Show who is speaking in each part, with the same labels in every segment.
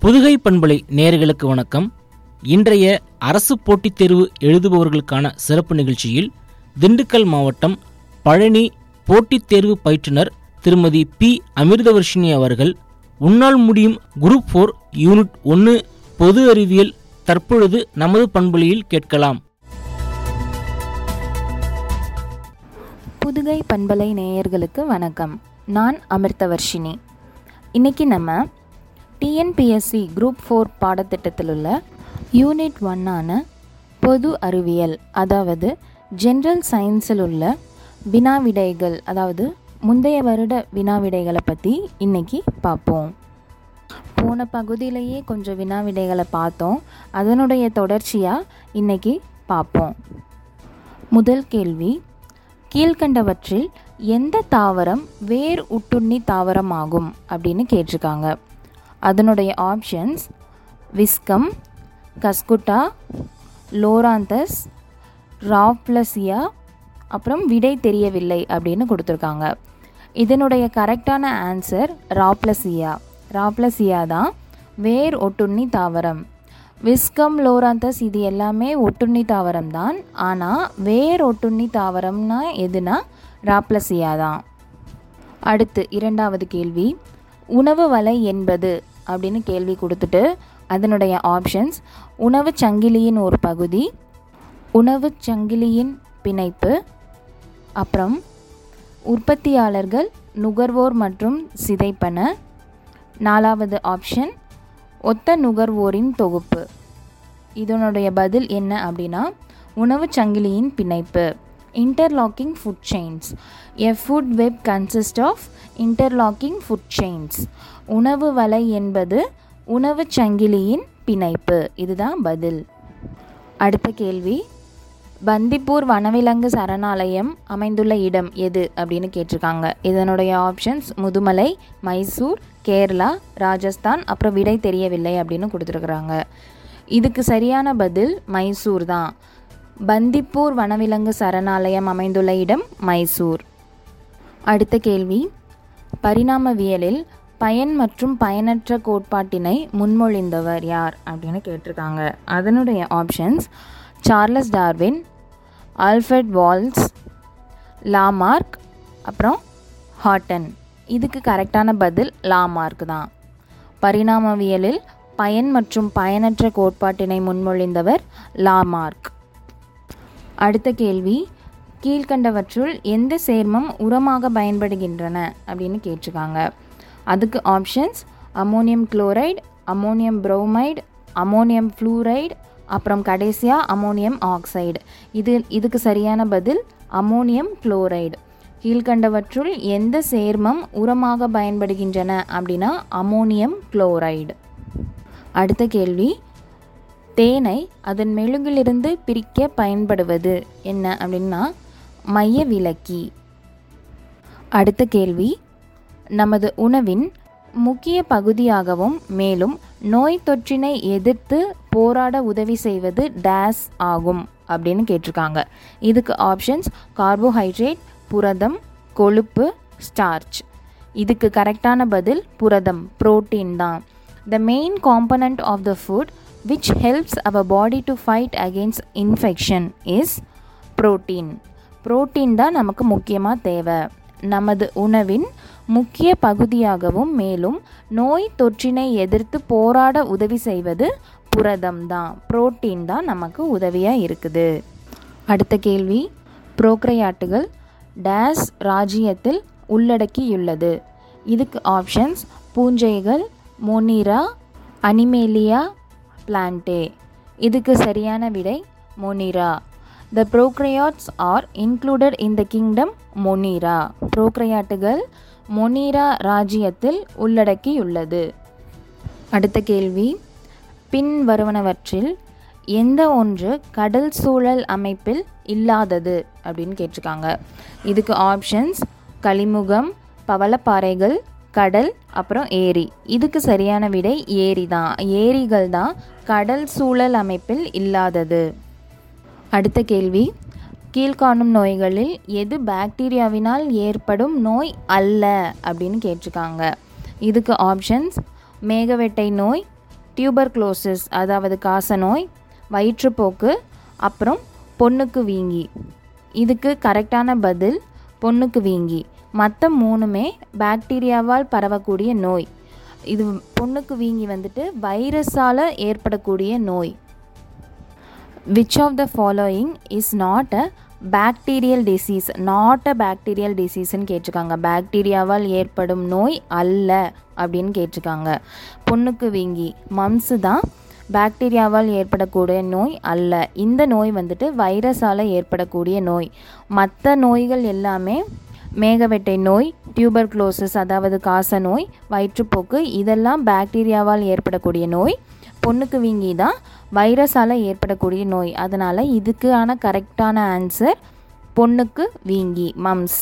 Speaker 1: புதுகை பண்பலை நேயர்களுக்கு வணக்கம் இன்றைய அரசு போட்டித் தேர்வு எழுதுபவர்களுக்கான சிறப்பு நிகழ்ச்சியில் திண்டுக்கல் மாவட்டம் பழனி போட்டித் தேர்வு பயிற்றுனர் திருமதி பி அமிர்தவர்ஷினி அவர்கள் உன்னால் முடியும் குரூப் ஃபோர் யூனிட் ஒன்று பொது அறிவியல் தற்பொழுது நமது பண்பலையில் கேட்கலாம்
Speaker 2: புதுகை பண்பலை நேயர்களுக்கு வணக்கம் நான் அமிர்தவர்ஷினி இன்னைக்கு நம்ம டிஎன்பிஎஸ்சி குரூப் ஃபோர் பாடத்திட்டத்தில் உள்ள யூனிட் ஒன்னான பொது அறிவியல் அதாவது ஜென்ரல் சயின்ஸில் உள்ள வினாவிடைகள் அதாவது முந்தைய வருட வினாவிடைகளை பற்றி இன்னைக்கு பார்ப்போம் போன பகுதியிலேயே கொஞ்சம் வினாவிடைகளை பார்த்தோம் அதனுடைய தொடர்ச்சியாக இன்னைக்கு பார்ப்போம் முதல் கேள்வி கீழ்கண்டவற்றில் எந்த தாவரம் வேர் உட்டுண்ணி தாவரம் ஆகும் அப்படின்னு கேட்டிருக்காங்க அதனுடைய ஆப்ஷன்ஸ் விஸ்கம் கஸ்குட்டா லோராந்தஸ் ராப்ளசியா அப்புறம் விடை தெரியவில்லை அப்படின்னு கொடுத்துருக்காங்க இதனுடைய கரெக்டான ஆன்சர் ராப்ளசியா ராப்ளசியா தான் வேர் ஒட்டுண்ணி தாவரம் விஸ்கம் லோராந்தஸ் இது எல்லாமே ஒட்டுண்ணி தாவரம் தான் ஆனால் வேர் ஒட்டுண்ணி தாவரம்னா எதுனா ராப்ளசியா தான் அடுத்து இரண்டாவது கேள்வி உணவு வலை என்பது அப்படின்னு கேள்வி கொடுத்துட்டு அதனுடைய ஆப்ஷன்ஸ் உணவு சங்கிலியின் ஒரு பகுதி உணவு சங்கிலியின் பிணைப்பு அப்புறம் உற்பத்தியாளர்கள் நுகர்வோர் மற்றும் சிதைப்பன நாலாவது ஆப்ஷன் ஒத்த நுகர்வோரின் தொகுப்பு இதனுடைய பதில் என்ன அப்படின்னா உணவு சங்கிலியின் பிணைப்பு interlocking food chains a food web consist of interlocking food chains உணவு வலை என்பது உணவு சங்கிலியின் பிணைப்பு இதுதான் பதில் அடுத்த கேள்வி பந்திப்பூர் வனவிலங்கு சரணாலயம் அமைந்துள்ள இடம் எது அப்படின்னு கேட்டிருக்காங்க இதனுடைய ஆப்ஷன்ஸ் முதுமலை மைசூர் கேரளா ராஜஸ்தான் அப்புறம் விடை தெரியவில்லை அப்படின்னு கொடுத்துருக்குறாங்க இதுக்கு சரியான பதில் மைசூர் தான் பந்திப்பூர் வனவிலங்கு சரணாலயம் அமைந்துள்ள இடம் மைசூர் அடுத்த கேள்வி பரிணாமவியலில் பயன் மற்றும் பயனற்ற கோட்பாட்டினை முன்மொழிந்தவர் யார் அப்படின்னு கேட்டிருக்காங்க அதனுடைய options Charles Darwin Alfred Wallace Lamarck அப்புறம் ஹாட்டன் இதுக்கு கரெக்டான பதில் லாமார்க் தான் பரிணாமவியலில் பயன் மற்றும் பயனற்ற கோட்பாட்டினை முன்மொழிந்தவர் லாமார்க் அடுத்த கேள்வி கீழ்கண்டவற்றுள் எந்த சேர்மம் உரமாக பயன்படுகின்றன அப்படின்னு கேட்டிருக்காங்க அதுக்கு options ammonium chloride ammonium bromide ammonium fluoride அப்புறம் கடைசியாக அமோனியம் ஆக்சைடு இது இதுக்கு சரியான பதில் அமோனியம் குளோரைடு கீழ்கண்டவற்றுள் எந்த சேர்மம் உரமாக பயன்படுகின்றன அப்படின்னா அமோனியம் குளோரைடு அடுத்த கேள்வி தேனை அதன் மெழுகிலிருந்து பிரிக்க பயன்படுவது என்ன அப்படின்னா மைய விளக்கி அடுத்த கேள்வி நமது உணவின் முக்கிய பகுதியாகவும் மேலும் நோய் தொற்றினை எதிர்த்து போராட உதவி செய்வது டேஸ் ஆகும் அப்படின்னு கேட்டிருக்காங்க இதுக்கு ஆப்ஷன்ஸ் கார்போஹைட்ரேட் புரதம் கொழுப்பு ஸ்டார்ச் இதுக்கு கரெக்டான பதில் புரதம் புரோட்டீன் தான் the main component of the food which helps our body to fight against infection is protein protein தான் நமக்கு முக்கியமாக தேவை நமது உணவின் முக்கிய பகுதியாகவும் மேலும் நோய் தொற்றினை எதிர்த்து போராட உதவி செய்வது புரதம் தான் புரோட்டீன் தான் நமக்கு உதவியாக இருக்குது அடுத்த கேள்வி புரோக்ரையாட்டுகள் டேஸ் ராஜ்யத்தில் உள்ளடக்கியுள்ளது இதுக்கு ஆப்ஷன்ஸ் பூஞ்சைகள் மோனிரா அனிமேலியா பிளான்டே இதுக்கு சரியான விடை Monera the prokaryotes are included in the kingdom Monera ப்ரோக்ரையாட்டுகள் மொனீரா ராஜ்யத்தில் உள்ளடக்கியுள்ளது அடுத்த கேள்வி பின் வருவனவற்றில் எந்த ஒன்று கடல் சூழல் அமைப்பில் இல்லாதது அப்படின்னு கேட்டிருக்காங்க இதுக்கு ஆப்ஷன்ஸ் கலிமுகம் பவளப்பாறைகள் கடல் அப்புறம் ஏரி இதுக்கு சரியான விடை ஏரி தான் ஏரிகள் தான் கடல் சூழல் அமைப்பில் இல்லாதது அடுத்த கேள்வி கீழ்காணும் நோய்களில் எது பாக்டீரியாவினால் ஏற்படும் நோய் அல்ல அப்படின்னு கேட்டிருக்காங்க இதுக்கு ஆப்ஷன்ஸ் மேகவெட்டை நோய் டியூபர்க்ளோசிஸ் அதாவது காசநோய் வயிற்றுப்போக்கு அப்புறம் பொண்ணுக்கு வீங்கி இதுக்கு கரெக்டான பதில் பொண்ணுக்கு வீங்கி மற்ற மூணுமே பாக்டீரியாவால் பரவக்கூடிய நோய் இது பொண்ணுக்கு வீங்கி வந்துட்டு வைரஸால் ஏற்படக்கூடிய நோய் which of the following is not a bacterial disease not a bacterial டிசீஸ்ன்னு கேட்டிருக்காங்க பாக்டீரியாவால் ஏற்படும் நோய் அல்ல அப்படின்னு கேட்டிருக்காங்க பொண்ணுக்கு வீங்கி மம்ஸு தான் பாக்டீரியாவால் ஏற்படக்கூடிய நோய் அல்ல இந்த நோய் வந்துட்டு வைரஸால் ஏற்படக்கூடிய நோய் மற்ற நோய்கள் எல்லாமே மேகவெட்டை நோய் டியூபர்க்ளோசிஸ் அதாவது காச நோய் வயிற்றுப்போக்கு இதெல்லாம் பாக்டீரியாவால் ஏற்படக்கூடிய நோய் பொண்ணுக்கு வீங்கி தான் வைரஸால் ஏற்படக்கூடிய நோய் அதனால் இதுக்கான கரெக்டான ஆன்சர் பொண்ணுக்கு வீங்கி மம்ஸ்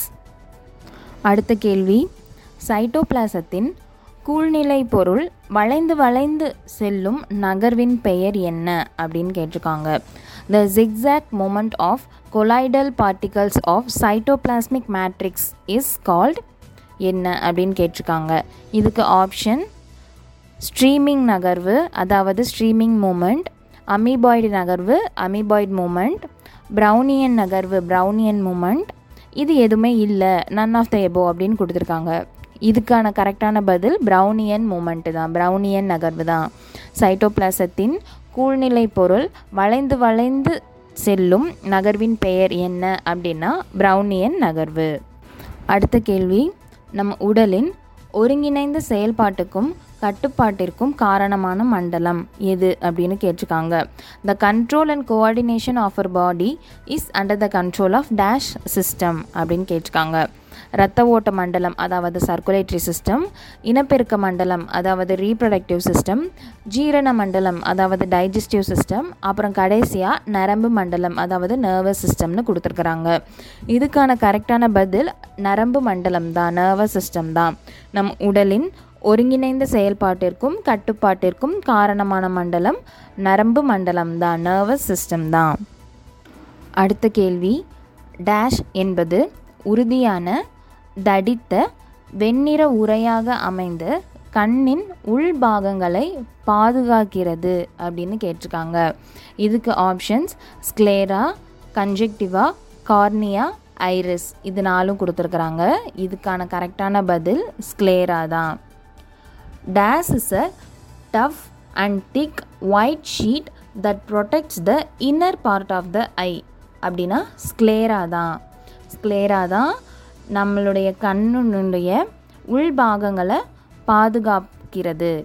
Speaker 2: அடுத்த கேள்வி சைட்டோபிளாசத்தின் கூழ்நிலை பொருள் வளைந்து வளைந்து செல்லும் நகர்வின் பெயர் என்ன அப்படின்னு கேட்டிருக்காங்க the zigzag movement of colloidal particles of cytoplasmic matrix is called என்ன அப்படின்னு கேட்டிருக்காங்க இதுக்கு ஆப்ஷன் ஸ்ட்ரீமிங் நகர்வு அதாவது ஸ்ட்ரீமிங் மூமெண்ட் அமீபாய்டு நகர்வு அமீபாய்டு மூமெண்ட் ப்ரௌனியன் நகர்வு ப்ரௌனியன் மூமெண்ட் இது எதுவுமே இல்லை நன் ஆஃப் த எபோ அப்படின்னு கொடுத்துருக்காங்க இதுக்கான கரெக்டான பதில் ப்ரௌனியன் மூமெண்ட்டு தான் ப்ரௌனியன் நகர்வு தான் சைட்டோபிளாசத்தின் கூழ்நிலை பொருள் வளைந்து வளைந்து செல்லும் நகர்வின் பெயர் என்ன அப்படின்னா ப்ரௌனியன் நகர்வு அடுத்த கேள்வி நம் உடலின் ஒருங்கிணைந்த செயல்பாட்டுக்கும் கட்டுப்பாட்டிற்கும் காரணமான மண்டலம் எது அப்படின்னு கேட்டிருக்காங்க the control and coordination of our body is under the control of dash system அப்படின்னு கேட்டிருக்காங்க இரத்த ஓட்ட மண்டலம் அதாவது சர்க்குலேட்டரி சிஸ்டம் இனப்பெருக்க மண்டலம் அதாவது ரீப்ரொடக்டிவ் சிஸ்டம் ஜீரண மண்டலம் அதாவது டைஜஸ்டிவ் சிஸ்டம் அப்புறம் கடைசியாக நரம்பு மண்டலம் அதாவது நர்வஸ் சிஸ்டம்னு கொடுத்துருக்குறாங்க இதுக்கான கரெக்டான பதில் நரம்பு மண்டலம் தான் நர்வஸ் சிஸ்டம் தான் நம் உடலின் ஒருங்கிணைந்த செயல்பாட்டிற்கும் கட்டுப்பாட்டிற்கும் காரணமான மண்டலம் நரம்பு மண்டலம் தான் நர்வஸ் சிஸ்டம் தான் அடுத்த கேள்வி டேஷ் என்பது உறுதியான தடித்த வெண்ணிற உரையாக அமைந்து கண்ணின் உள்பாகங்களை பாதுகாக்கிறது அப்படின்னு கேட்டிருக்காங்க இதுக்கு options sclera conjunctiva cornea iris இது நாலும் கொடுத்துருக்குறாங்க இதுக்கான கரெக்டான பதில் ஸ்க்ளேரா தான் dash is a tough and thick white sheet that protects the inner part of the eye அப்படின்னா ஸ்க்ளேரா தான் ஸ்க்ளேரா தான் நம்மளுடைய கண்ணுடைய உள்பாகங்களை பாதுகாக்கிறது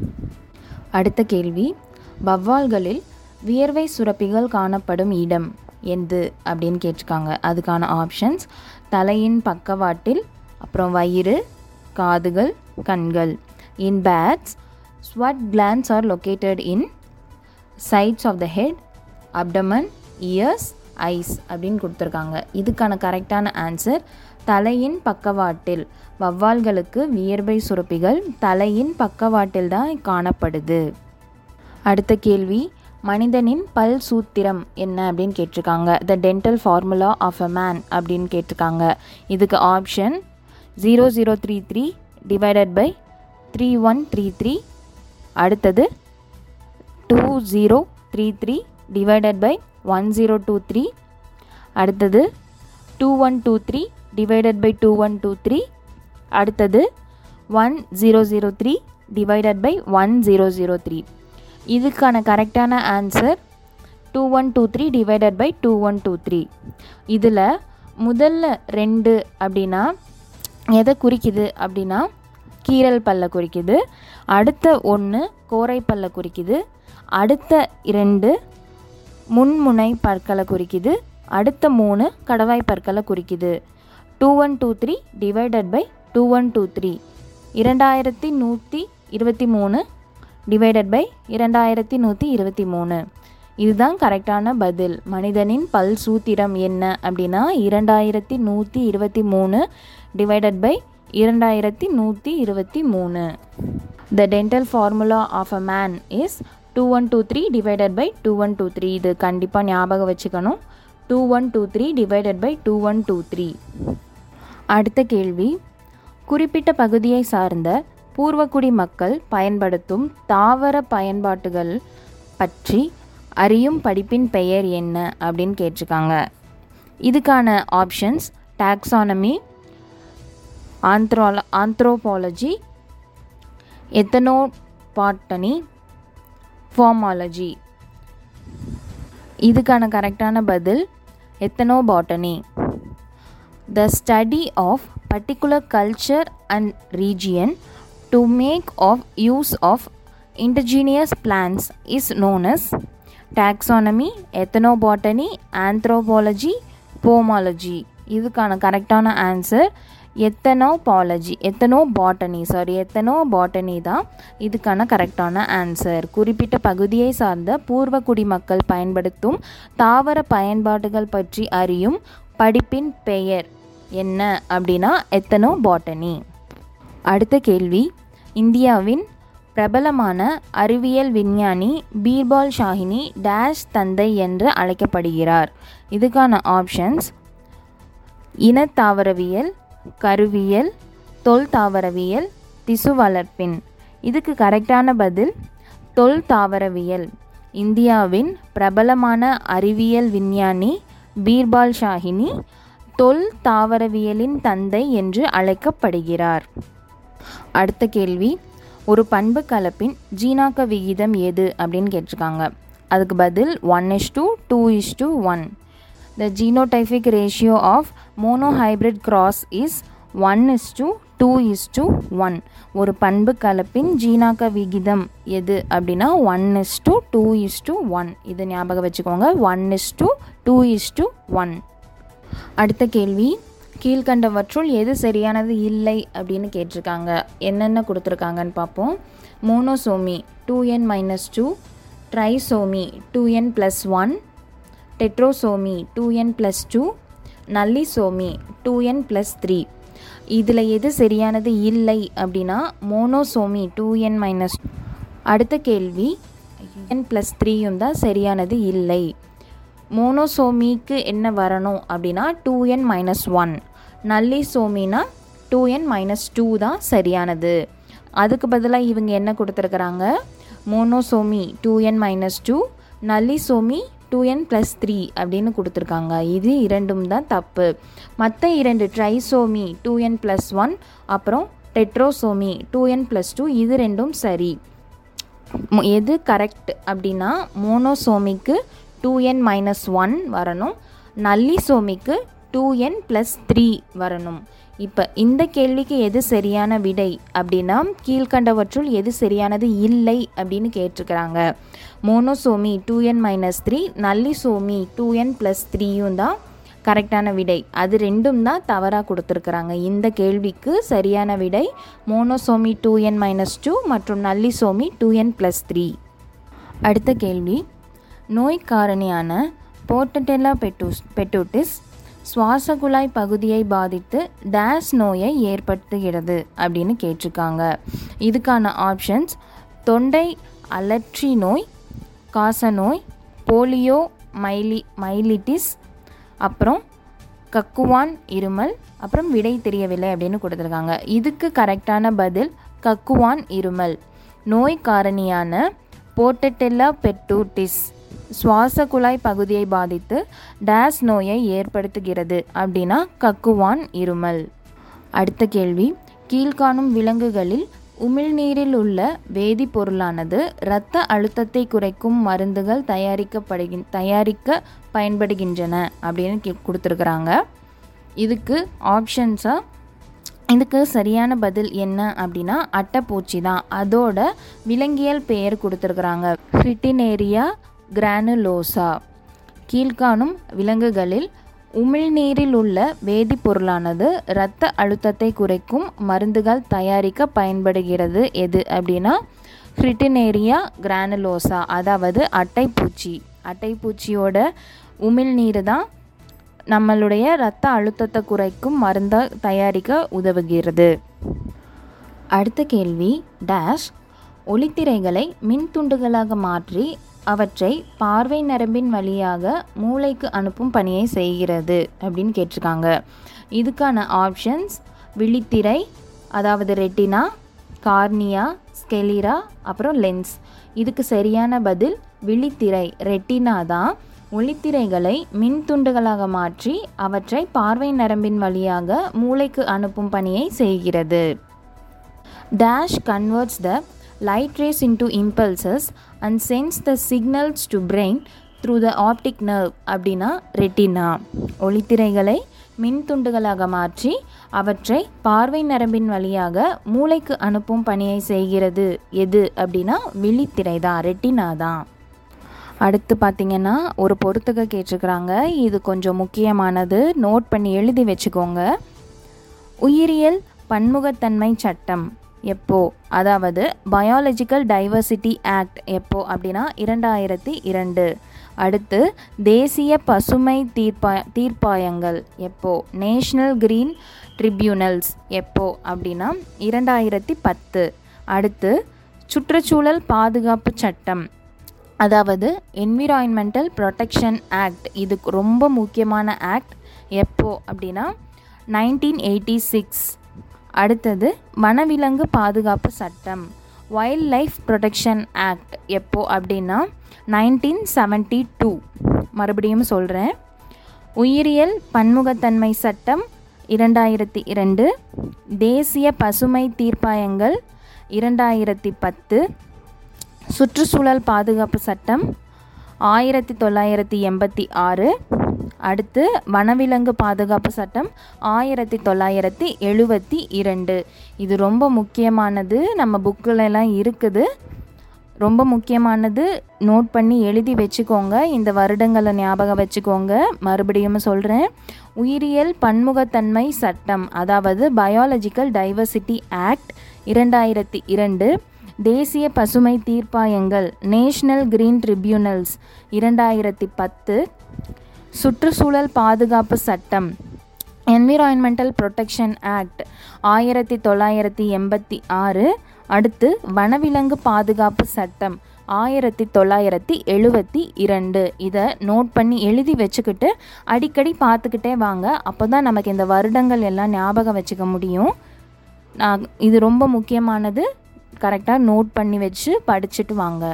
Speaker 2: அடுத்த கேள்வி வவ்வால்களில் வியர்வை சுரப்பிகள் காணப்படும் இடம் எது அப்படின்னு கேட்டிருக்காங்க அதுக்கான ஆப்ஷன்ஸ் தலையின் பக்கவாட்டில் அப்புறம் வயிறு காதுகள் கண்கள் in bats sweat glands are located in sides of the head abdomen ears eyes அப்படின்னு கொடுத்துருக்காங்க இதுக்கான கரெக்டான ஆன்சர் தலையின் பக்கவாட்டில் வவ்வால்களுக்கு வியர்வை சுரப்பிகள் தலையின் பக்கவாட்டில் தான் காணப்படுது அடுத்த கேள்வி மனிதனின் பல் சூத்திரம் என்ன அப்படின்னு கேட்டிருக்காங்க the dental formula of a man அப்படின்னு கேட்டிருக்காங்க இதுக்கு option zero zero three three divided by three one three three அடுத்தது two zero three three divided by one zero two three அடுத்தது two one two three divided by two one two three அடுத்தது one zero zero three divided by one zero zero three இதுக்கான கரெக்டான answer two one two three divided by two one two three இதில் முதல்ல ரெண்டு அப்படின்னா எதை குறிக்குது அப்படின்னா கீரல் பல்ல குறிக்குது அடுத்த ஒன்று கோரை பல்ல குறிக்குது அடுத்த இரண்டு முன்முனை பற்களை குறிக்குது அடுத்த மூணு கடவாய் பற்களை குறிக்குது two one two three divided by two one two three இரண்டாயிரத்தி நூற்றி இருபத்தி மூணு டிவைடட் பை இரண்டாயிரத்தி நூற்றி இருபத்தி மூணு இதுதான் கரெக்டான பதில் மனிதனின் பல் சூத்திரம் என்ன அப்படின்னா இரண்டாயிரத்தி நூற்றி இருபத்தி மூணு டிவைடட் பை இரண்டாயிரத்தி நூற்றி இருபத்தி மூணு the dental formula of a man is two one two three divided by two one two three இது கண்டிப்பாக ஞாபகம் வச்சுக்கணும் two one two three divided by two one two three அடுத்த கேள்வி குறிப்பிட்ட பகுதியை சார்ந்த பூர்வக்குடி மக்கள் பயன்படுத்தும் தாவர பயன்பாட்டுகள் பற்றி அறியும் படிப்பின் பெயர் என்ன அப்படின்னு கேட்டிருக்காங்க இதுக்கான ஆப்ஷன்ஸ் டாக்ஸானமி ஆந்த்ரோல ஆந்த்ரோபாலஜி எத்தனோபாட்டனி ஃபார்மாலஜி இதுக்கான கரெக்டான பதில் ethnobotany the study of particular culture and region to make of use of indigenous plants is known as taxonomy, ethnobotany, anthropology, pomology. இதுக்கான கரெக்டான answer ethnobiology ethnobotany sorry ethnobotany தான் இதுக்கான கரெக்டான answer குறிப்பிட்ட பகுதியை சார்ந்த பூர்வ குடிமக்கள் பயன்படுத்தும் தாவர பயன்பாடுகள் பற்றி அறியும் படிப்பின் பெயர் என்ன அப்படின்னா எத்தனோ பாட்டனி அடுத்த கேள்வி இந்தியாவின் பிரபலமான அறிவியல் விஞ்ஞானி பீர்பால் ஷாஹினி டேஷ் தந்தை என்று அழைக்கப்படுகிறார் இதுக்கான ஆப்ஷன்ஸ் இனத்தாவரவியல் கருவியல் தொல் தாவரவியல் திசு வளர்ப்பின் இதுக்கு கரெக்டான பதில் தொல் தாவரவியல் இந்தியாவின் பிரபலமான அறிவியல் விஞ்ஞானி பீர்பால் ஷாஹினி தொல் தாவரவியலின் தந்தை என்று அழைக்கப்படுகிறார் அடுத்த கேள்வி ஒரு பண்பு கலப்பின் ஜீனாக்க விகிதம் எது அப்படின்னு கேட்டிருக்காங்க அதுக்கு பதில் one is two two is two one the genotypic ratio of monohybrid cross is one is two two is two one ஒரு பண்பு கலப்பின் ஜீனாக்க விகிதம் எது அப்படின்னா one is two two is two one இது ஞாபகம் வச்சுக்கோங்க one is two two is two one அடுத்த கேள்வி கீழ்கண்டவற்றுள் எது சரியானது இல்லை அப்படின்னு கேட்டிருக்காங்க என்னென்ன கொடுத்துருக்காங்கன்னு பார்ப்போம் monosomy two N minus two trisomy two N plus one tetrasomy two N plus two nullisomy two N plus three இதில் எது சரியானது இல்லை அப்படின்னா மோனோசோமி டூ என் மைனஸ் அடுத்த கேள்வி என் ப்ளஸ் த்ரீயும் தான் சரியானது இல்லை மோனோசோமிக்கு என்ன வரணும் அப்படின்னா டூ என் மைனஸ் ஒன் நல்லிசோமினா டூ என் மைனஸ் டூ தான் சரியானது அதுக்கு பதிலாக இவங்க என்ன கொடுத்துருக்குறாங்க monosomy two N minus two nullisomy two N plus three அப்படின்னு கொடுத்துருக்காங்க இது இரண்டும் தான் தப்பு மற்ற இரண்டு trisomy two N plus one அப்புறம் tetrasomy two N plus two இது ரெண்டும் சரி மு- எது கரெக்ட் அப்படின்னா மோனோசோமிக்கு டூ என் மைனஸ் ஒன் வரணும் நல்லிசோமிக்கு டூ என் ப்ளஸ் த்ரீ வரணும் இப்போ இந்த கேள்விக்கு எது சரியான விடை அப்படின்னா கீழ்கண்டவற்றுள் எது சரியானது இல்லை அப்படின்னு கேட்டிருக்கிறாங்க monosomy two N minus three nullisomy two N plus த்ரீயும் தான் கரெக்டான விடை அது ரெண்டும் தான் தவறாக கொடுத்துருக்குறாங்க இந்த கேள்விக்கு சரியான விடை monosomy two N minus two மற்றும் nullisomy two N plus three அடுத்த கேள்வி நோய் காரணியான போர்ட்டடெல்லா பெட்டூஸ் பெட்டூட்டிஸ் சுவாச குழாய் பகுதியை பாதித்து டேஷ் நோயை ஏற்படுத்துகிறது அப்படின்னு கேட்டிருக்காங்க இதுக்கான ஆப்ஷன்ஸ் தொண்டை அலர்ச்சி நோய் காசநோய் போலியோ மைலி மைலிட்டிஸ் அப்புறம் கக்குவான் இருமல் அப்புறம் விடை தெரியவில்லை அப்படின்னு கொடுத்துருக்காங்க இதுக்கு கரெக்டான பதில் கக்குவான் இருமல் நோய் காரணியான போர்ட்டெல்லா பெட்டூட்டிஸ் சுவாச குழாய் பகுதியை பாதித்து டேஸ் நோயை ஏற்படுத்துகிறது அப்படின்னா கக்குவான் இருமல் அடுத்த கேள்வி கீழ்காணும் விலங்குகளில் உமிழ்நீரில் உள்ள வேதிப்பொருளானது இரத்த அழுத்தத்தை குறைக்கும் மருந்துகள் தயாரிக்கப்படுகின் தயாரிக்க பயன்படுகின்றன அப்படின்னு கே கொடுத்துருக்குறாங்க இதுக்கு ஆப்ஷன்ஸாக இதுக்கு சரியான பதில் என்ன அப்படின்னா அட்டைப்பூச்சி தான் அதோட விலங்கியல் பெயர் கொடுத்துருக்குறாங்க ஃபிட்டினேரியா கிரானுலோசா கீழ்காணும் விலங்குகளில் உமிழ்நீரில் உள்ள வேதிப்பொருளானது இரத்த அழுத்தத்தை குறைக்கும் மருந்துகள் தயாரிக்க பயன்படுகிறது எது அப்படின்னா ஃப்ரிட்டினேரியா கிரானுலோசா அதாவது அட்டைப்பூச்சி அட்டைப்பூச்சியோட உமிழ்நீர் தான் நம்மளுடைய இரத்த அழுத்தத்தை குறைக்கும் மருந்தை தயாரிக்க உதவுகிறது அடுத்த கேள்வி டேஷ் ஒளித்திரைகளை மின் துண்டுகளாக மாற்றி அவற்றை பார்வை நரம்பின் வழியாக மூளைக்கு அனுப்பும் பணியை செய்கிறது அப்படின்னு கேட்டிருக்காங்க இதுக்கான ஆப்ஷன்ஸ் விழித்திரை அதாவது ரெட்டினா கார்னியா ஸ்கெலிரா அப்புறம் லென்ஸ் இதுக்கு சரியான பதில் விழித்திரை ரெட்டினா தான் ஒளித்திரைகளை மின் துண்டுகளாக மாற்றி அவற்றை பார்வை நரம்பின் வழியாக மூளைக்கு அனுப்பும் பணியை செய்கிறது dash converts the light rays into impulses and sends the signals to brain through the optic nerve அப்படின்னா ரெட்டினா ஒளித்திரைகளை மின் துண்டுகளாக மாற்றி அவற்றை பார்வை நரம்பின் வழியாக மூளைக்கு அனுப்பும் பணியை செய்கிறது எது அப்படின்னா விழித்திரை தான் ரெட்டினா தான் அடுத்து பார்த்தீங்கன்னா ஒரு பொறுத்துக்க கேட்டிருக்கிறாங்க இது கொஞ்சம் முக்கியமானது நோட் பண்ணி எழுதி வச்சுக்கோங்க உயிரியல் பன்முகத்தன்மை சட்டம் எப்போ அதாவது பயாலஜிக்கல் டைவர்சிட்டி ஆக்ட் எப்போ அப்படின்னா இரண்டாயிரத்தி இரண்டு அடுத்து தேசிய பசுமை தீர்ப்பா தீர்ப்பாயங்கள் எப்போ நேஷ்னல் கிரீன் ட்ரிபியூனல்ஸ் எப்போ அப்படின்னா இரண்டாயிரத்தி பத்து அடுத்து சுற்றுச்சூழல் பாதுகாப்பு சட்டம் அதாவது என்விரான்மெண்டல் ப்ரொடெக்ஷன் ஆக்ட் இது ரொம்ப முக்கியமான ஆக்ட் எப்போ அப்படின்னா நைன்டீன் எயிட்டி சிக்ஸ் அடுத்தது வனவிலங்கு பாதுகாப்பு சட்டம் வைல்ட் லைஃப் ப்ரொடெக்ஷன் ஆக்ட் எப்போ அப்படின்னா நைன்டீன் செவன்ட்டி டூ மறுபடியும் சொல்கிறேன் உயிரியல் பன்முகத்தன்மை சட்டம் இரண்டாயிரத்தி இரண்டு தேசிய பசுமை தீர்ப்பாயங்கள் இரண்டாயிரத்தி பத்து சுற்றுச்சூழல் பாதுகாப்பு சட்டம் ஆயிரத்தி தொள்ளாயிரத்தி எண்பத்தி ஆறு அடுத்து வனவிலங்கு பாதுகாப்பு சட்டம் ஆயிரத்தி தொள்ளாயிரத்தி எழுபத்தி இரண்டு இது ரொம்ப முக்கியமானது நம்ம புக்கிலலாம் இருக்குது ரொம்ப முக்கியமானது நோட் பண்ணி எழுதி வச்சுக்கோங்க இந்த வருடங்களை ஞாபகம் வச்சுக்கோங்க மறுபடியும் சொல்கிறேன் உயிரியல் பன்முகத்தன்மை சட்டம் அதாவது பயாலஜிக்கல் டைவர்சிட்டி ஆக்ட் இரண்டாயிரத்தி இரண்டு தேசிய பசுமை தீர்ப்பாயங்கள் நேஷ்னல் கிரீன் ட்ரிபியூனல்ஸ் இரண்டாயிரத்தி பத்து சுற்றுச்சூழல் பாதுகாப்பு சட்டம் என்விரான்மெண்டல் ப்ரொடெக்ஷன் ஆக்ட் ஆயிரத்தி தொள்ளாயிரத்தி எண்பத்தி ஆறு அடுத்து வனவிலங்கு பாதுகாப்பு சட்டம் ஆயிரத்தி தொள்ளாயிரத்தி எழுபத்தி இரண்டு இதை நோட் பண்ணி எழுதி வச்சுக்கிட்டு அடிக்கடி பார்த்துக்கிட்டே வாங்க அப்போ தான் நமக்கு இந்த வருடங்கள் எல்லாம் ஞாபகம் வச்சுக்க முடியும் நான் இது ரொம்ப முக்கியமானது கரெக்டாக நோட் பண்ணி வச்சு படிச்சுட்டு வாங்க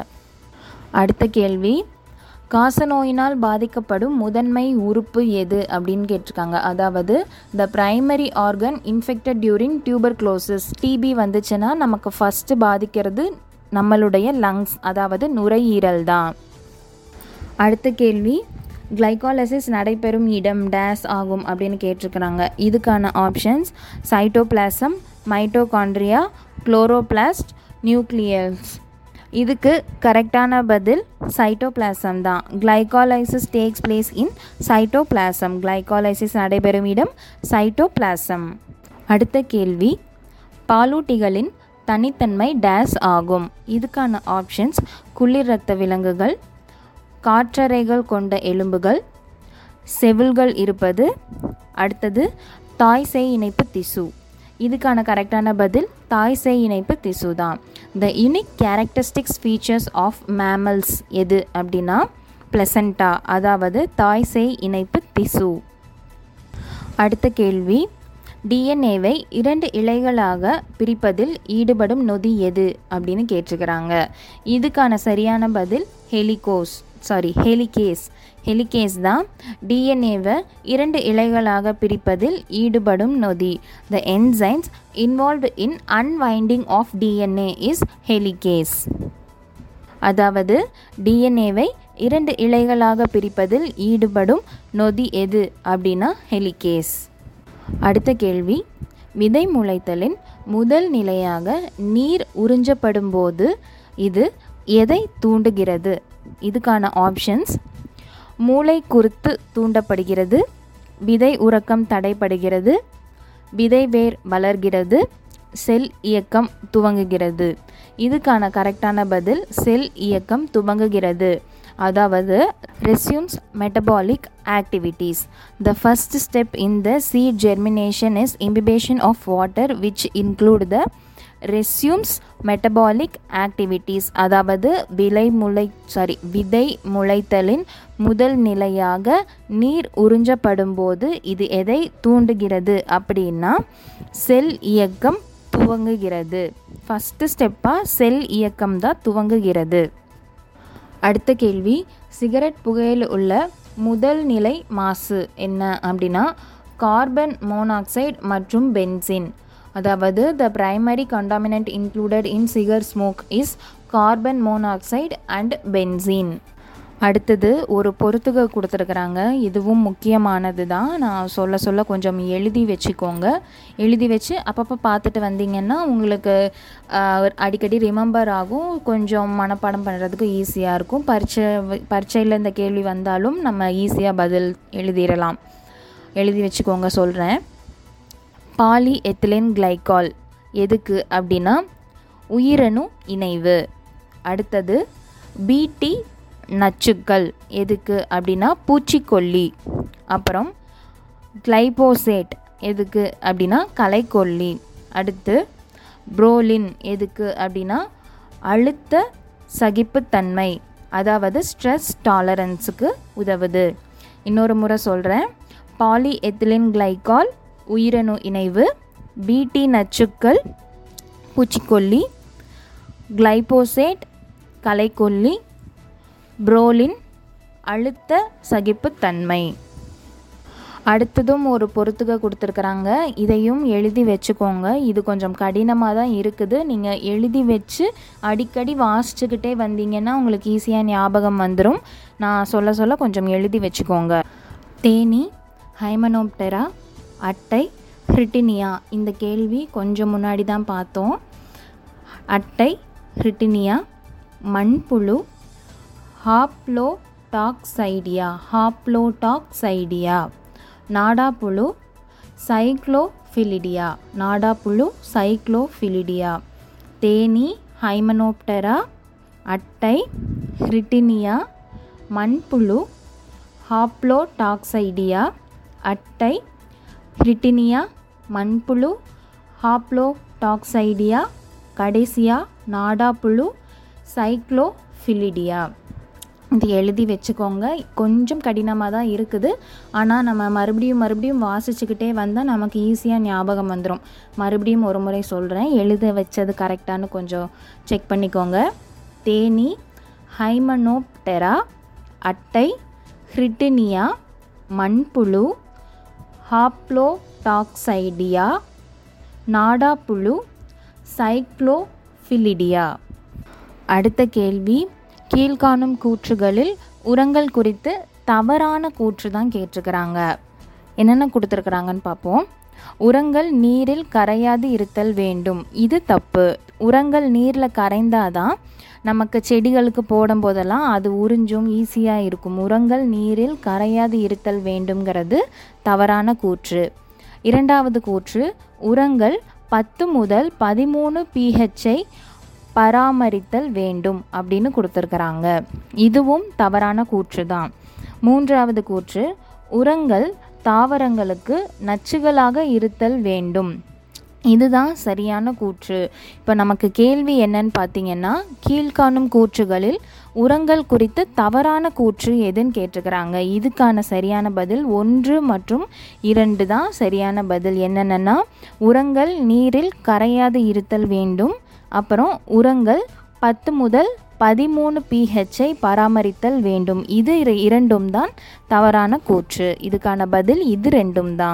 Speaker 2: அடுத்த கேள்வி காசநோயினால் பாதிக்கப்படும் முதன்மை உறுப்பு எது அப்படின்னு கேட்டிருக்காங்க அதாவது the primary organ infected during tuberculosis TB வந்துச்சுன்னா நமக்கு ஃபஸ்ட்டு பாதிக்கிறது நம்மளுடைய லங்ஸ் அதாவது நுரையீரல் தான் அடுத்த கேள்வி கிளைகாலிசிஸ் நடைபெறும் இடம் டேஸ் ஆகும் அப்படின்னு கேட்டிருக்கிறாங்க இதுக்கான options cytoplasm mitochondria chloroplast nucleus இதுக்கு கரெக்டான பதில் சைட்டோபிளாசம் தான் glycolysis takes place in cytoplasm glycolysis நடைபெறும் இடம் சைட்டோபிளாசம் அடுத்த கேள்வி பாலூட்டிகளின் தனித்தன்மை டேஸ் ஆகும் இதுக்கான ஆப்ஷன்ஸ் குளிர் இரத்த விலங்குகள் காற்றறைகள் கொண்ட எலும்புகள் செவில்கள் இருப்பது அடுத்தது தாய் சேய் இணைப்பு திசு இதுக்கான கரெக்டான பதில் தாய் சேய் இணைப்பு திசு தான் the unique characteristics features of mammals எது அப்படின்னா பிளசண்டா அதாவது தாய் சேய் இணைப்பு திசு அடுத்த கேள்வி டிஎன்ஏவை இரண்டு இழைகளாக பிரிப்பதில் ஈடுபடும் நொதி எது அப்படின்னு கேட்டிருக்கிறாங்க இதுக்கான சரியான பதில் ஹெலிகோஸ் சாரி ஹெலிகேஸ் ஹெலிகேஸ் தான் டிஎன்ஏவை இரண்டு இழைகளாக பிரிப்பதில் ஈடுபடும் நொதி the enzymes involved in unwinding of DNA is helicase அதாவது டிஎன்ஏவை இரண்டு இழைகளாக பிரிப்பதில் ஈடுபடும் நொதி எது அப்படின்னா ஹெலிகேஸ் அடுத்த கேள்வி விதை முளைத்தலின் முதல் நிலையாக நீர் உறிஞ்சப்படும் போது இது எதை தூண்டுகிறது இதுக்கான ஆப்ஷன்ஸ் மூளை குருத்து தூண்டப்படுகிறது விதை உறக்கம் தடைப்படுகிறது விதை வேர் வளர்கிறது செல் இயக்கம் துவங்குகிறது இதுக்கான கரெக்டான பதில் செல் இயக்கம் துவங்குகிறது அதாவது resumes metabolic activities the first step in the seed germination is imbibition of water which include the resumes metabolic activities அதாவது விலை முளை சாரி விதை முளைத்தலின் முதல் நிலையாக நீர் உறிஞ்சப்படும் போது இது எதை தூண்டுகிறது அப்படின்னா செல் இயக்கம் துவங்குகிறது ஃபஸ்ட்டு ஸ்டெப்பாக செல் இயக்கம் தான் துவங்குகிறது அடுத்த கேள்வி சிகரெட் புகையில் உள்ள முதல் நிலை மாசு என்ன அப்படின்னா கார்பன் மோனாக்சைடு மற்றும் பென்சின் அதாவது the primary contaminant included in cigar smoke is carbon monoxide and benzene அடுத்தது ஒரு பொறுத்துக கொடுத்துருக்குறாங்க இதுவும் முக்கியமானது தான் நான் சொல்ல சொல்ல கொஞ்சம் எழுதி வச்சுக்கோங்க எழுதி வச்சு அப்பப்போ பார்த்துட்டு வந்தீங்கன்னா உங்களுக்கு ஆஹ், அடிக்கடி ரிமெம்பர் ஆகும் கொஞ்சம் மனப்பாடம் பண்ணுறதுக்கு ஈஸியாக இருக்கும் பரீட்சை பரீட்சையில் இந்த கேள்வி வந்தாலும் நம்ம ஈஸியாக பதில் எழுதிடலாம் எழுதி வச்சுக்கோங்க சொல்கிறேன் பாலி எத்திலின் கிளைகால் எதுக்கு அப்படின்னா உயிரணு இணைவு அடுத்தது பிடி நச்சுக்கள் எதுக்கு அப்படின்னா பூச்சிக்கொல்லி அப்புறம் கிளைபோசேட் எதுக்கு அப்படின்னா களைக்கொல்லி அடுத்து புரோலின் எதுக்கு அப்படின்னா அழுத்த சகிப்புத்தன்மை அதாவது ஸ்ட்ரெஸ் டாலரன்ஸுக்கு உதவுது இன்னொரு முறை சொல்கிறேன் பாலி எத்திலின் கிளைகால் உயிரணு இணைவு பிடி நச்சுக்கள் பூச்சிக்கொல்லி கிளைபோசேட் களைக்கொல்லி புரோலின் அழுத்த சகிப்புத்தன்மை அடுத்ததும் ஒரு பொறுத்துக கொடுத்துருக்குறாங்க இதையும் எழுதி வச்சுக்கோங்க இது கொஞ்சம் கடினமாக தான் இருக்குது நீங்கள் எழுதி வச்சு அடிக்கடி வாசிச்சுக்கிட்டே வந்தீங்கன்னா உங்களுக்கு ஈஸியாக ஞாபகம் வந்துடும் நான் சொல்ல சொல்ல கொஞ்சம் எழுதி வச்சுக்கோங்க தேனி ஹைமனோப்டெரா அட்டை ஹிரிட்டினியா இந்த கேள்வி கொஞ்சம் முன்னாடி தான் பார்த்தோம் அட்டை ஹிரிட்டினியா மண்புழு ஹாப்ளோடாக்சைடியா ஹாப்ளோடாக்சைடியா நாடாப்புழு சைக்ளோஃபிலிடியா நாடாப்புழு சைக்ளோஃபிலிடியா தேனி ஹைமனோப்டரா அட்டை ஹிரிட்டினியா மண்புழு ஹாப்ளோடாக்சைடியா அட்டை ஹிரிட்டினியா மண்புழு ஹாப்ளோடாக்சைடியா கடைசியா நாடாப்புழு சைக்ளோஃபிலிடியா இது எழுதி வச்சுக்கோங்க கொஞ்சம் கடினமாக தான் இருக்குது ஆனால் நம்ம மறுபடியும் மறுபடியும் வாசிச்சுக்கிட்டே வந்தால் நமக்கு ஈஸியாக ஞாபகம் வந்துடும் மறுபடியும் ஒரு முறை சொல்கிறேன் எழுத வச்சது கரெக்டானு கொஞ்சம் செக் பண்ணிக்கோங்க தேனி ஹைமனோப்டெரா அட்டை ஹிரிட்டினியா மண்புழு ஹாப்ளோடாக்சைடியா நாடாப்புழு சைக்ளோஃபிலிடியா அடுத்த கேள்வி கீழ்காணும் கூற்றுகளில் உரங்கள் குறித்து தவறான கூற்று தான் கேட்டிருக்கிறாங்க என்னென்ன கொடுத்துருக்குறாங்கன்னு பார்ப்போம் உரங்கள் நீரில் கரையாது இருத்தல் வேண்டும் இது தப்பு உரங்கள் நீரில் கரைந்தாதான் நமக்கு செடிகளுக்கு போடும் போதெல்லாம் அது உறிஞ்சும் ஈஸியாக இருக்கும் உரங்கள் நீரில் கரையாது இருத்தல் வேண்டும்ங்கிறது தவறான கூற்று இரண்டாவது கூற்று உரங்கள் பத்து முதல் பதிமூணு பிஹெச்ஐ பராமரித்தல் வேண்டும் அப்படின்னு கொடுத்துருக்குறாங்க இதுவும் தவறான கூற்று தான் மூன்றாவது கூற்று உரங்கள் தாவரங்களுக்கு நச்சுகளாக இருத்தல் வேண்டும் இதுதான் சரியான கூற்று இப்போ நமக்கு கேள்வி என்னன்னு பார்த்தீங்கன்னா கீழ்காணும் கூற்றுகளில் உரங்கள் குறித்து தவறான கூற்று எதுன்னு கேட்டிருக்கிறாங்க இதுக்கான சரியான பதில் ஒன்று மற்றும் இரண்டு தான் சரியான பதில் என்னென்னா உரங்கள் நீரில் கரையாது இருத்தல் வேண்டும் அப்புறம் உரங்கள் பத்து முதல் பதிமூணு பிஹெச்சை பராமரித்தல் வேண்டும் இது இரு- இரண்டும் தான் தவறான கூற்று இதுக்கான பதில் இது ரெண்டும் தான்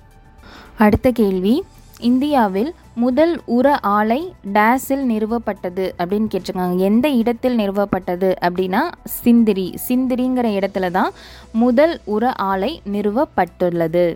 Speaker 2: அடுத்த கேள்வி இந்தியாவில் முதல் உர ஆலை டேஸில் நிறுவப்பட்டது அப்படின்னு கேட்டிருக்காங்க எந்த இடத்தில் நிறுவப்பட்டது அப்படின்னா சிந்திரி சிந்திரிங்கிற இடத்துல தான் முதல் உர ஆலை நிறுவப்பட்டுள்ளது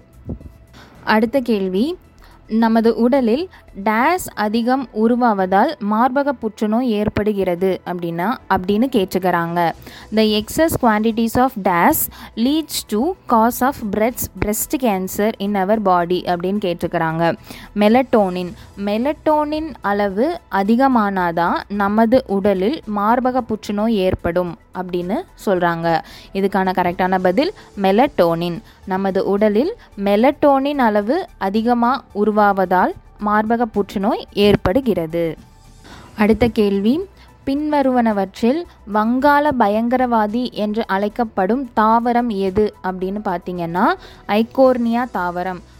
Speaker 2: அடுத்த கேள்வி நமது உடலில் டேஸ் அதிகம் உருவாவதால் மார்பக புற்றுநோய் ஏற்படுகிறது அப்படின்னா அப்படின்னு கேட்டுக்கிறாங்க the excess quantities of dash leads to cause of breasts breast cancer in our body அப்படின்னு கேட்டிருக்கிறாங்க மெலட்டோனின் மெலட்டோனின் அளவு அதிகமானாதான் நமது உடலில் மார்பக புற்றுநோய் ஏற்படும் அப்படின்னு சொல்கிறாங்க இதுக்கான கரெக்டான பதில் மெலட்டோனின் நமது உடலில் மெலட்டோனின் அளவு அதிகமாக உருவாவதால் மார்பக புற்றுநோய் ஏற்படுகிறது அடுத்த கேள்வி பின்வருவனவற்றில் வங்காள பயங்கரவாதி என்று அழைக்கப்படும் தாவரம் எது அப்படின்னு பார்த்தீங்கன்னா ஐகோர்னியா தாவரம்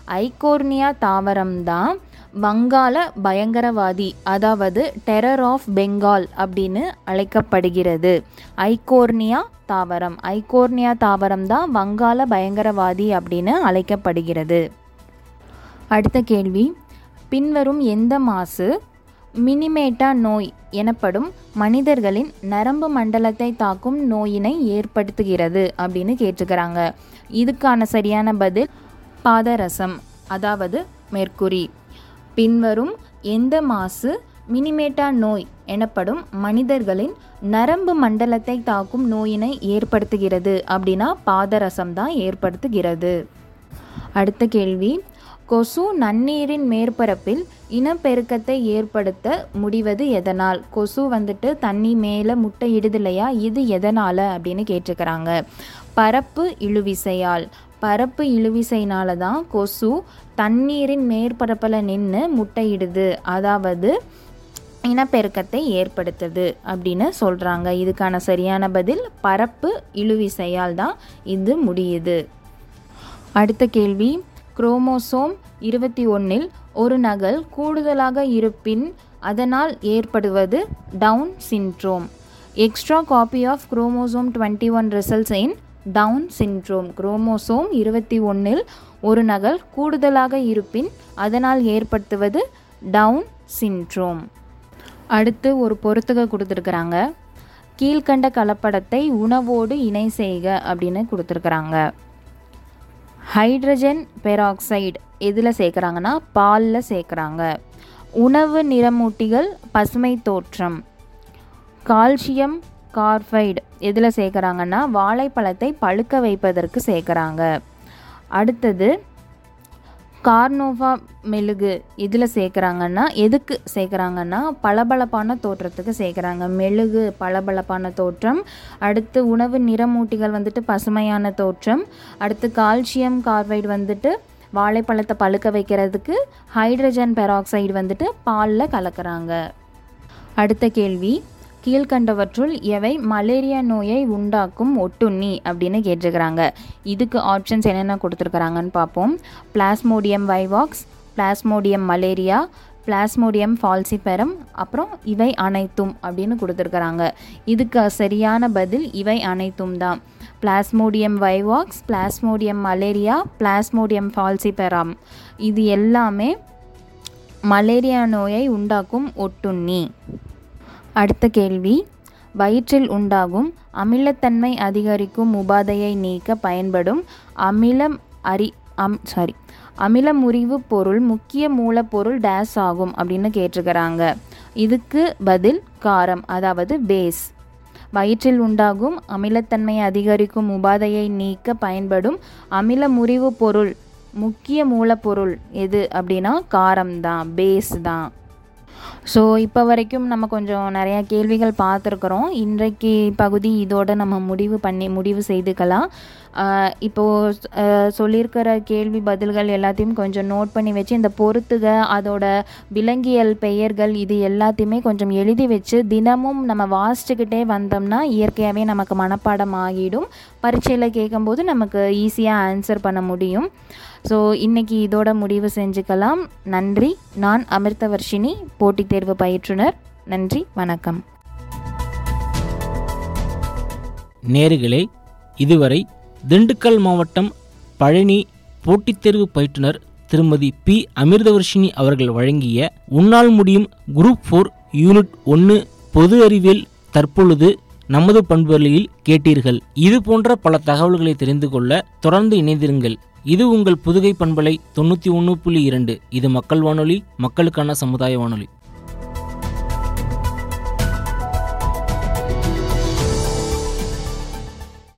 Speaker 2: ஐகோர்னியா தாவரம் தான் வங்காள பயங்கரவாதி அதாவது டெரர் ஆஃப் பெங்கால் அப்படின்னு அழைக்கப்படுகிறது ஐகோர்னியா தாவரம் ஐகோர்னியா தாவரம் தான் வங்காள பயங்கரவாதி அப்படின்னு அழைக்கப்படுகிறது அடுத்த கேள்வி பின்வரும் எந்த மாசு மினிமேட்டா நோய் எனப்படும் மனிதர்களின் நரம்பு மண்டலத்தை தாக்கும் நோயினை ஏற்படுத்துகிறது அப்படின்னு கேட்டுக்கிறாங்க இதுக்கான சரியான பதில் பாதரசம் அதாவது மெர்க்குரி பின்வரும் எந்த மாசு மினிமேட்டா நோய் எனப்படும் மனிதர்களின் நரம்பு மண்டலத்தை தாக்கும் நோயினை ஏற்படுத்துகிறது அப்படின்னா பாதரசம் தான் ஏற்படுத்துகிறது அடுத்த கேள்வி கொசு நன்னீரின் மேற்பரப்பில் இனப்பெருக்கத்தை ஏற்படுத்த முடிவது எதனால் கொசு வந்துட்டு தண்ணி மேலே முட்டை இடுது இல்லையா இது எதனால் அப்படின்னு கேட்டுக்கிறாங்க பரப்பு இழுவிசையால் பரப்பு இழுவிசைனால தான் கொசு தண்ணீரின் மேற்பரப்பில் நின்று முட்டையிடுது அதாவது இனப்பெருக்கத்தை ஏற்படுத்துது அப்படின்னு சொல்கிறாங்க இதுக்கான சரியான பதில் பரப்பு இழுவிசையால் தான் இது முடியுது அடுத்த கேள்வி குரோமோசோம் இருபத்தி ஒன்றில் ஒரு நகல் கூடுதலாக இருப்பின் அதனால் ஏற்படுவது Down syndrome extra copy of chromosome twenty one results in Down syndrome chromosome இருபத்தி ஒன்றில் ஒரு நகல் கூடுதலாக இருப்பின் அதனால் ஏற்படுத்துவது டவுன் சின்ட்ரோம் அடுத்து ஒரு பொறுத்துக கொடுத்துருக்குறாங்க கீழ்கண்ட கலப்படத்தை உணவோடு இணை செய்க அப்படின்னு கொடுத்துருக்குறாங்க ஹைட்ரஜன் பெராக்சைடு எதில் சேர்க்குறாங்கன்னா பாலில் சேர்க்குறாங்க உணவு நிறமூட்டிகள் பசுமை தோற்றம் கால்சியம் கார்பைடு எதில் சேர்க்குறாங்கன்னா வாழைப்பழத்தை பழுக்க வைப்பதற்கு சேர்க்குறாங்க அடுத்தது கார்னோவா மெழுகு இதில் சேர்க்குறாங்கன்னா எதுக்கு சேர்க்குறாங்கன்னா பளபளப்பான தோற்றத்துக்கு சேர்க்குறாங்க மெழுகு பளபளப்பான தோற்றம் அடுத்து உணவு நிறமூட்டிகள் வந்துட்டு பசுமையான தோற்றம் அடுத்து கால்சியம் கார்பைடு வந்துட்டு வாழைப்பழத்தை பழுக்க வைக்கிறதுக்கு ஹைட்ரஜன் பெராக்சைடு வந்துட்டு பாலில் கலக்கிறாங்க அடுத்த கேள்வி கீழ்கண்டவற்றுள் எவை மலேரியா நோயை உண்டாக்கும் ஒட்டுண்ணி அப்படின்னு கேட்டிருக்கிறாங்க இதுக்கு ஆப்ஷன்ஸ் என்னென்ன கொடுத்துருக்குறாங்கன்னு பார்ப்போம் plasmodium vivax plasmodium malaria plasmodium falciparum அப்புறம் இவை அனைத்தும் அப்படின்னு கொடுத்துருக்குறாங்க இதுக்கு சரியான பதில் இவை அனைத்தும் தான் plasmodium vivax plasmodium malaria plasmodium falciparum இது எல்லாமே மலேரியா நோயை உண்டாக்கும் ஒட்டுண்ணி அடுத்த கேள்வி வயிற்றில் உண்டாகும் அமிலத்தன்மை அதிகரிக்கும் உபாதையை நீக்க பயன்படும் அமிலம் அரி அம் சாரி அமில முறிவு பொருள் முக்கிய மூலப்பொருள் டேஸ் ஆகும் அப்படின்னு கேட்டிருக்கிறாங்க இதுக்கு பதில் காரம் அதாவது பேஸ் வயிற்றில் உண்டாகும் அமிலத்தன்மை அதிகரிக்கும் உபாதையை நீக்க பயன்படும் அமில முறிவு பொருள் முக்கிய மூலப்பொருள் எது அப்படின்னா காரம் தான் பேஸ் தான் ஸோ இப்போ வரைக்கும் நம்ம கொஞ்சம் நிறையா கேள்விகள் பார்த்துருக்குறோம் இன்றைக்கு பகுதி இதோட நம்ம முடிவு பண்ணி முடிவு செய்துக்கலாம் இப்போது சொல்லியிருக்கிற கேள்வி பதில்கள் எல்லாத்தையும் கொஞ்சம் நோட் பண்ணி வச்சு இந்த பொறுத்துக அதோட விலங்கியல் பெயர்கள் இது எல்லாத்தையுமே கொஞ்சம் எழுதி வச்சு தினமும் நம்ம வாசிச்சுக்கிட்டே வந்தோம்னா இயற்கையாகவே நமக்கு மனப்பாடம் ஆகிடும் பரீட்சையில் கேட்கும்போது நமக்கு ஈஸியாக ஆன்சர் பண்ண முடியும் ஸோ இன்றைக்கி இதோட முடிவு செஞ்சுக்கலாம் நன்றி நான் அமிர்தவர்ஷினி போட்டித் தேர்வு பயிற்றுனர் நன்றி வணக்கம்
Speaker 1: நேர்களே இதுவரை திண்டுக்கல் மாவட்டம் பழனி போட்டித் தேர்வு பயிற்றுனர் திருமதி பி அமிர்தவர்ஷினி அவர்கள் வழங்கிய உன்னால் முடியும் குரூப் ஃபோர் யூனிட் ஒன்று பொது அறிவியல் தற்பொழுது நமது பண்புகளில் கேட்டீர்கள் இது போன்ற பல தகவல்களை தெரிந்து கொள்ள தொடர்ந்து இணைந்திருங்கள் இது உங்கள் புதுகை பண்பலை தொண்ணூற்றி ஒன்று புள்ளி இரண்டு இது மக்கள் வானொலி மக்களுக்கான சமுதாய வானொலி